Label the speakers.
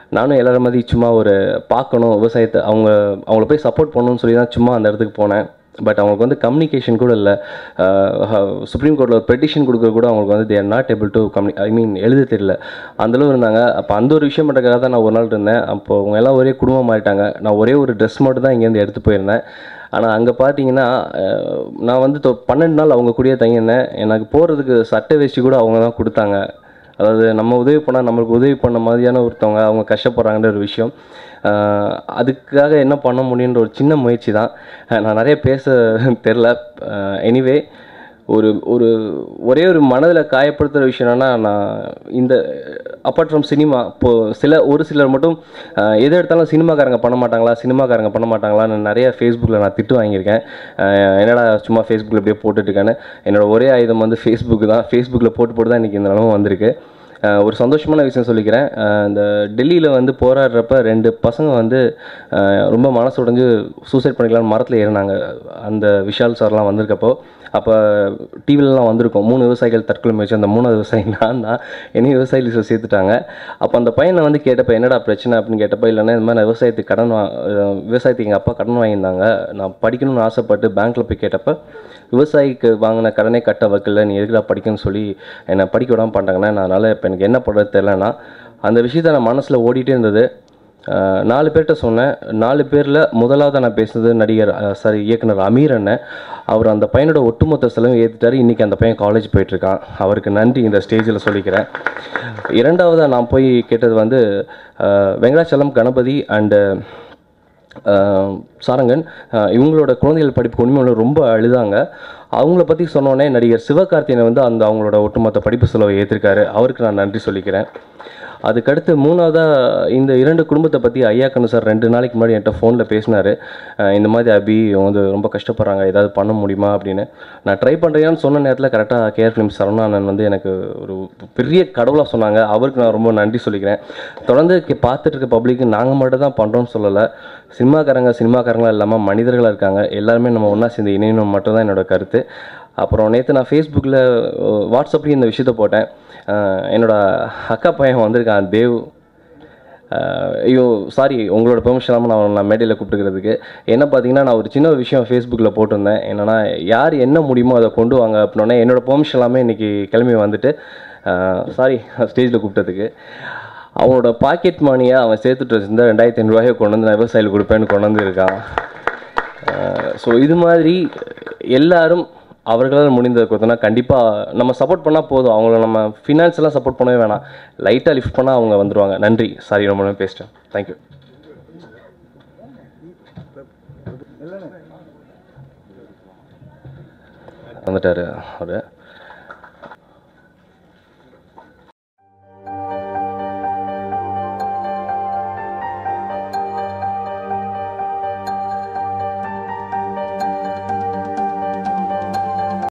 Speaker 1: நானும் எல்லாரும் மாதிரி சும்மா ஒரு பார்க்கணும் விவசாயத்தை அவங்க அவங்கள போய் சப்போர்ட் பண்ணணும்னு சொல்லி தான் சும்மா அந்த இடத்துக்கு போனேன் பட் அவங்களுக்கு வந்து கம்யூனிகேஷன் கூட இல்லை சுப்ரீம் கோர்ட்டில் ஒரு பெட்டிஷன் கொடுக்குற கூட அவங்களுக்கு வந்து they not able to communi I mean எழுத தெரியல அந்தளவு இருந்தாங்க அப்போ அந்த ஒரு விஷயம் மட்டுக்காக தான் நான் ஒரு நாள் இருந்தேன் அப்போ அவங்க எல்லாம் ஒரே குடும்பம் மாறிட்டாங்க நான் ஒரே ஒரு ட்ரெஸ் மட்டும் தான் இங்கேருந்து எடுத்து போயிருந்தேன் ஆனால் அங்கே பார்த்தீங்கன்னா அஹ், நான் வந்து தொ- பன்னெண்டு நாள் அவங்க கூடயே தங்கியிருந்தேன் எனக்கு போகிறதுக்கு சட்டை வேஷ்டி கூட அவங்க தான் கொடுத்தாங்க அதாவது நம்ம உதவி பண்ணால் நம்மளுக்கு உதவி பண்ண மாதிரியான ஒருத்தவங்க அவங்க கஷ்டப்படுறாங்கன்ற ஒரு விஷயம் ஆஹ் அதுக்காக என்ன பண்ண முடியுன்ற ஒரு சின்ன முயற்சி தான் ஆஹ் நான் நிறைய பேச தெரில எனிவே ஒரு ஒரு ஒரே ஒரு மனதில் காயப்படுத்துகிற விஷயம் என்னன்னா நான் இந்த அப்பார்ட் ஃப்ரம் சினிமா இப்போது சில ஒரு சிலர் மட்டும் ஆஹ் எது எடுத்தாலும் சினிமாக்காரங்க பண்ண மாட்டாங்களா சினிமாக்காரங்க பண்ண மாட்டாங்களான்னு நிறைய ஃபேஸ்புக்கில் நான் திட்டு வாங்கியிருக்கேன் ஆஹ் என்னடா சும்மா ஃபேஸ்புக்கில் இப்படியே போட்டுட்டு இருக்கேன்னு என்னோட ஒரே ஆயுதம் வந்து ஃபேஸ்புக் தான் ஃபேஸ்புக்கில் போட்டு போட்டு தான் இன்றைக்கி இந்த நிலமை வந்திருக்கு ஆஹ் ஒரு சந்தோஷமான விஷயம் சொல்லிக்கிறேன் ஆஹ் இந்த டெல்லியில் வந்து போராடுறப்ப ரெண்டு பசங்க வந்து ஆஹ் ரொம்ப மனசு உடைஞ்சு சூசைட் பண்ணிக்கலாம்னு மரத்தில் ஏறினாங்க அந்த விஷால் சார்லாம் வந்திருக்கப்போ அப்போ டிவிலலாம் வந்திருக்கோம் மூணு விவசாயிகள் தற்கொலை முயற்சி அந்த மூணாவது விவசாயி நான் தான் என்னையும் விவசாய லிஸ்ட்டில் சேர்த்துட்டாங்க அப்போ அந்த பையனை வந்து கேட்டப்போ என்னடா பிரச்சனை அப்படின்னு கேட்டப்போ இல்லைன்னா இந்த மாதிரி நான் விவசாயத்துக்கு கடன் வா அஹ் விவசாயத்துக்கு எங்கள் அப்பா கடன் வாங்கியிருந்தாங்க நான் படிக்கணும்னு ஆசைப்பட்டு பேங்க்கில் போய் கேட்டப்போ விவசாயிக்கு வாங்கின கடனே கட்ட வைக்கல நீ எதுக்குடா படிக்கணும்னு சொல்லி என்னை படிக்க விடாமல் பண்ணிட்டாங்கன்னா நான் அதனால் இப்போ எனக்கு என்ன பண்ணுறது தெரிலனா அந்த விஷயத்தை நான் மனசில் ஓடிட்டே இருந்தது ஆஹ் நாலு பேர்கிட்ட சொன்னேன் நாலு பேரில் முதலாவது நான் பேசுனது நடிகர் சாரி இயக்குனர் அமீர் அண்ணன் அவர் அந்த பையனோட ஒட்டுமொத்த செலவும் ஏற்றுட்டாரு இன்றைக்கி அந்த பையன் காலேஜ் போயிட்டுருக்கான் அவருக்கு நன்றி இந்த ஸ்டேஜில் சொல்லிக்கிறேன் இரண்டாவதாக நான் போய் கேட்டது வந்து ஆஹ் வெங்கடாச்சலம் கணபதி அண்டு ஆஹ் சாரங்கன் ஆஹ் இவங்களோட குழந்தைகள் படிப்பு உண்மையில ரொம்ப அழுதாங்க அவங்கள பற்றி சொன்னோன்னே நடிகர் சிவகார்த்தியனை வந்து அந்த அவங்களோட ஒட்டுமொத்த படிப்பு செலவை ஏற்றிருக்காரு அவருக்கு நான் நன்றி சொல்லிக்கிறேன் அதுக்கடுத்து மூணாவதாக இந்த இரண்டு குடும்பத்தை பற்றி ஐயா கண்ணு சார் ரெண்டு நாளைக்கு முன்னாடி என்கிட்ட ஃபோனில் பேசினார் இந்த மாதிரி அபி இவங்க வந்து ரொம்ப கஷ்டப்படுறாங்க ஏதாவது பண்ண முடியுமா அப்படின்னு நான் ட்ரை பண்ணுறேன்னு சொன்ன நேரத்தில் கரெக்டாக கேஆர் ஃபிலிம் சரவணானன் வந்து எனக்கு ஒரு பெரிய கடவுளாக சொன்னாங்க அவருக்கு நான் ரொம்ப நன்றி சொல்லிக்கிறேன் தொடர்ந்து கே- பார்த்துட்டு இருக்க பப்ளிக்கு நாங்கள் மட்டும் தான் பண்ணுறோம்னு சொல்லலை சினிமாக்காரங்க சினிமாக்காரங்களா இல்லாமல் மனிதர்களாக இருக்காங்க எல்லாருமே நம்ம ஒன்றா சேர்ந்து இணையணும் மட்டும் தான் என்னோட கருத்து அப்புறம் நேற்று நான் ஃபேஸ்புக்கில் வாட்ஸ்அப்லேயும் இந்த விஷயத்த போட்டேன் அஹ் என்னோட அக்கா பையன் வந்திருக்கான் தேவ் அஹ் ஐயோ சாரி உங்களோட பெர்மிஷன் இல்லாமல் நான் நான் மேடையில் கூப்பிட்டுக்கிறதுக்கு என்ன பார்த்தீங்கன்னா நான் ஒரு சின்ன ஒரு விஷயம் ஃபேஸ்புக்கில் போட்டிருந்தேன் என்னென்னா யார் என்ன முடியுமோ அதை கொண்டு வாங்க அப்படின்னோடனே என்னோட பெர்மிஷன் எல்லாமே இன்றைக்கி கிளம்பி வந்துட்டு சாரி ஸ்டேஜில் கூப்பிட்டதுக்கு அவனோட பாக்கெட் மணியை அவன் சேர்த்துட்டு வச்சிருந்தா ரெண்டாயிரத்தி ஐநூறுரூவாயை கொண்டு வந்து நான் விவசாயிகள் கொடுப்பேன்னு கொண்டு வந்திருக்கான் ஸோ இது மாதிரி எல்லாரும் அவர்களால் முடிந்ததை கொடுத்தோன்னா கண்டிப்பாக நம்ம சப்போர்ட் பண்ணால் போதும் அவங்கள நம்ம ஃபினான்ஷியலாக சப்போர்ட் பண்ணவே வேணாம் லைட்டாக லிஃப்ட் பண்ணால் அவங்க வந்துருவாங்க நன்றி சாரி ரொம்ப நேரம் பேசிட்டேன் தேங்க்யூ வந்துட்டாரு அவர்